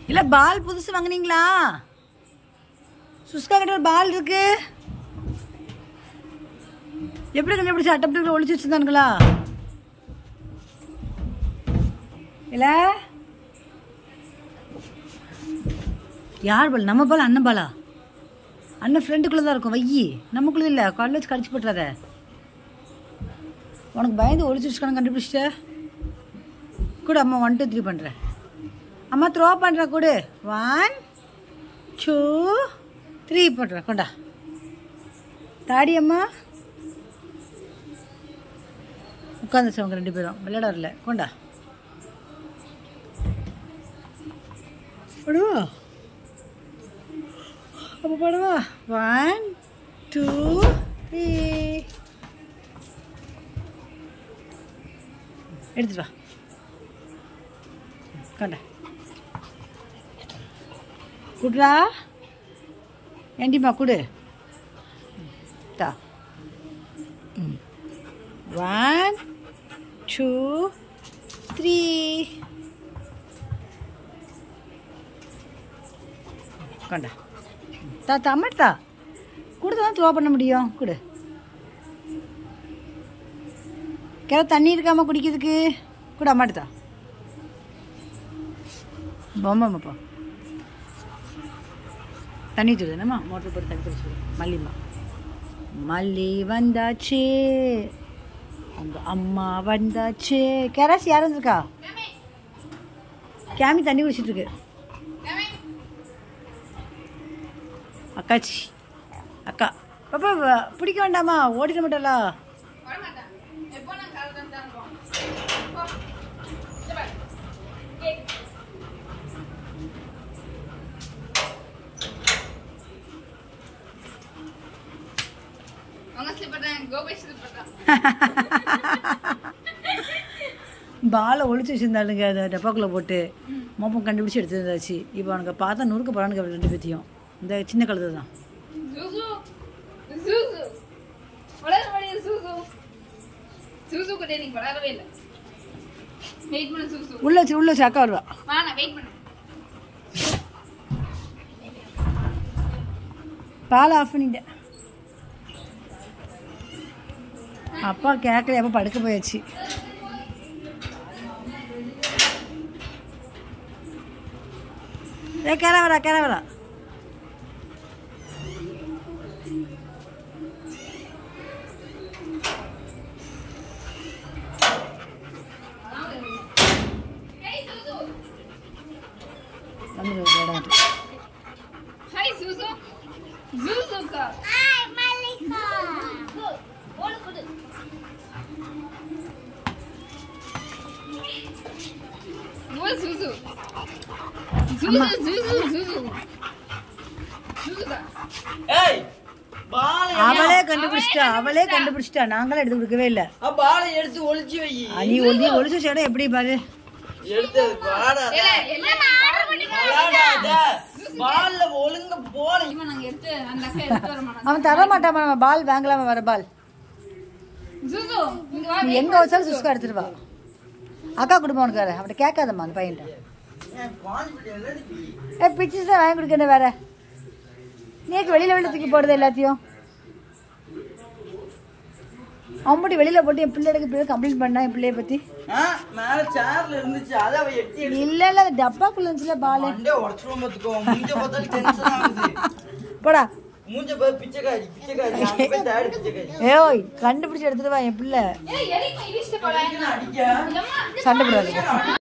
இல்ல பால் புதுசு வாங்குனீங்களா சுஸ்கா கிட்ட ஒரு பால் இருக்கு எப்படி கண்டுபிடிச்சு அட்டப்பட்டு ஒளிச்சு வச்சிருந்தானுங்களா இல்ல யார் பால் நம்ம பால் அண்ணன் பாலா அண்ணன் ஃப்ரெண்டுக்குள்ளே தான் இருக்கும் வையி நமக்குள்ள இல்லை காலைல வச்சு கடிச்சு போட்டுறாத உனக்கு பயந்து ஒளிச்சு வச்சுக்கணும் கண்டுபிடிச்சிட்ட கூட அம்மா ஒன் டூ த்ரீ பண்ணுறேன் அம்மா த்ரோ பண்ணுறேன் கொடு ஒன் டூ த்ரீ போட்டுறேன் கொண்டா தாடி அம்மா உட்காந்து அவங்க ரெண்டு பேரும் விளையாட வரல கொண்டா படுவா அப்போ படுவா ஒன் டூ த்ரீ எடுத்துட்டு வா கொண்டா குடுறா ஏண்டிம்மா குடு தா ஒன் டூ த்ரீ கொண்டா தா தம்மட்டா கொடுத்து தான் த்ரோ பண்ண முடியும் கொடு கிள தண்ணி இருக்காம குடிக்கிறதுக்கு கூட அம்மாட்டுதா பொம்மைப்பா தண்ணி தூது என்னம்மா மோட்டர் போட்டு தண்ணி தெளிச்சு மல்லிம்மா மல்லி வந்தாச்சு உங்க அம்மா வந்தாச்சு கேராசி யார் வந்திருக்கா கேமி தண்ணி குடிச்சிட்டு இருக்கு அக்காச்சி அக்கா பாப்பா வ- பிடிக்க வேண்டாமா ஓடிட மாட்டாளா அவங்க ஸ்லிப்பர் தான் கோபேஷ் ஸ்லிப்பர் தான் பாலை ஒளிச்சு வச்சிருந்தாளுங்க அதை டப்பாக்குள்ளே போட்டு மோப்பம் கண்டுபிடிச்சி எடுத்துருந்தாச்சு இப்போ அவனுக்கு பார்த்தா நுறுக்க போகிறானுங்க ரெண்டு பேத்தையும் இந்த சின்ன கழுதை தான் ஜூசு ஜூசு வளர வழிய சூசு சூசு கூட நீங்க வளரவே இல்லை வெயிட் பண்ணு சூசு உள்ள வச்சு உள்ள வச்சு அக்கா வருவா வாண்ணா வெயிட் பண்ணு பால் ஆஃப் பண்ணிட்டேன் அப்பா கேட்கல அப்போ படுக்க போயாச்சு ஏ கேர வரா கேர வரா ஹேய் சூசு வந்துடு விளையாடாட்டு ஹாய் சூசு ஜூசுக்கா ஹாய் மல்லிகா ஓடு குடு ஓ சூசு சூசு சூசு சூசு சூசுக்கா ஏய் பாலை அவளே கண்டுபிடிச்சிட்டா அவளே கண்டுபிடிச்சிட்டா நாங்களும் எடுத்து கொடுக்கவே இல்லை பாலை எடுத்து ஒளிச்சு வை நீ ஒளி ஒளிச்சு வச்ச இடம் எப்படி பாரு எடுத்து வாடா ஏல எல்லாம் ஆர்டர் பண்ணி விளையாடாத பால்ல ஒழுங்க போல இவன் நாங்க எடுத்து அந்த அக்கா எடுத்து வர மாட்டாங்க அவன் தர மாட்டான் நம்ம பால் வாங்கலாம வர பால் ஜூசு இங்க வா நீ எங்க வச்சாலும் சுஸ்கா எடுத்துட்டு வா அக்கா குடும்பம் உனக்கு வேற அவட்ட கேட்காதம்மா அந்த பையன்ட்ட ஏ பிச்சு தான் வாங்கி கொடுக்கணும் வேற நேக்கு வெளியில வெளியில தூக்கி போடுது எல்லாத்தையும் அம்புட்டி வெளியில போட்டு என் பிள்ளைக்கு பிள்ளை கம்ப்ளைண்ட் பண்ணா என் பிள்ளைய பத்தி ஆ, மேல சேர்ல இருந்துச்சு அத அவ எட்டி எடுத்து இல்ல இல்ல அந்த டப்பாக்குள்ள இருந்துச்சுல பால் மண்டே உடச்சிருவோம் பாத்துக்கோ மூஞ்ச பார்த்தாலும் டென்ஷன் ஆகுது போடா மூஞ்ச பார்த்து பிச்சைக்காரி பிச்சைக்காரி அங்க போய் தேடி பிச்சைக்காரி ஏய் கண்டுபிடிச்சு எடுத்துட்டு வா என் பிள்ளை ஏய் எலிக்கு இடிச்சிட்டு போடா அடிக்க இல்லம்மா சண்டை போடாது